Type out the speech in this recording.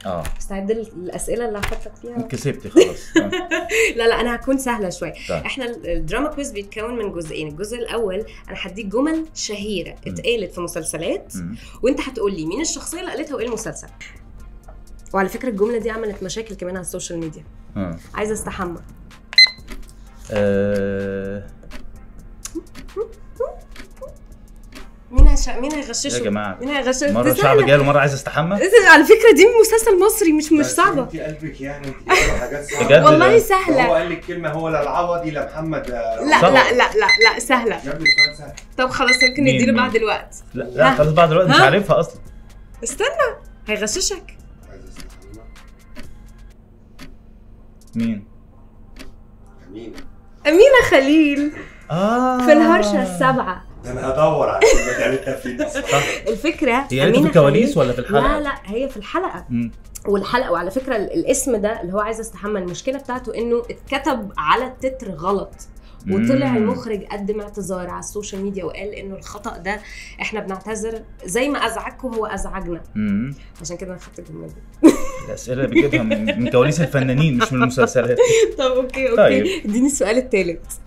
اه مستعد للاسئله اللي هحطك فيها كسبت خلاص آه. لا لا انا هكون سهله شويه طيب. احنا ال- الدراما كويز بيتكون من جزئين الجزء الاول انا هديك جمل شهيره اتقالت في مسلسلات مم. وانت هتقول لي مين الشخصيه اللي قالتها وايه المسلسل وعلى فكره الجمله دي عملت مشاكل كمان على السوشيال ميديا آه. عايزه استحمى آه، مين هش... مين هيغششه يا جماعة. مين هيغششه مره دي الشعب سهلة. جاله مره عايز استحمى إيه، على فكره دي مسلسل مصري مش مش بس صعبه انت قلبك يعني انت بتقولي حاجات صعبه بجد؟ والله لا. سهله هو قال لك كلمه هو لا العوضي لا محمد لا صح. لا لا لا لا سهله يا ابني السؤال سهل طب خلاص يمكن مين- نديله مين؟ بعد الوقت لا لا خلاص بعد الوقت مش ها؟ عارفها اصلا استنى هيغششك عايز استحمى مين امينه امينه خليل اه في الهرشه السبعه ده انا هدور على الكلمه دي قالتها فين اصلا الفكره هي قالت في أمينة الكواليس خليل- ولا في الحلقه؟ لا لا هي في الحلقه مم. والحلقه وعلى فكره ال- الاسم ده اللي هو عايز استحمى المشكله بتاعته انه اتكتب على التتر غلط وطلع مم. المخرج قدم اعتذار على السوشيال ميديا وقال انه الخطا ده احنا بنعتذر زي ما ازعجكم هو ازعجنا مم. عشان كده انا خدت الجمله دي الاسئله اللي بتجيبها من من كواليس الفنانين مش من المسلسلات طب اوكي اوكي طيب. اديني السؤال الثالث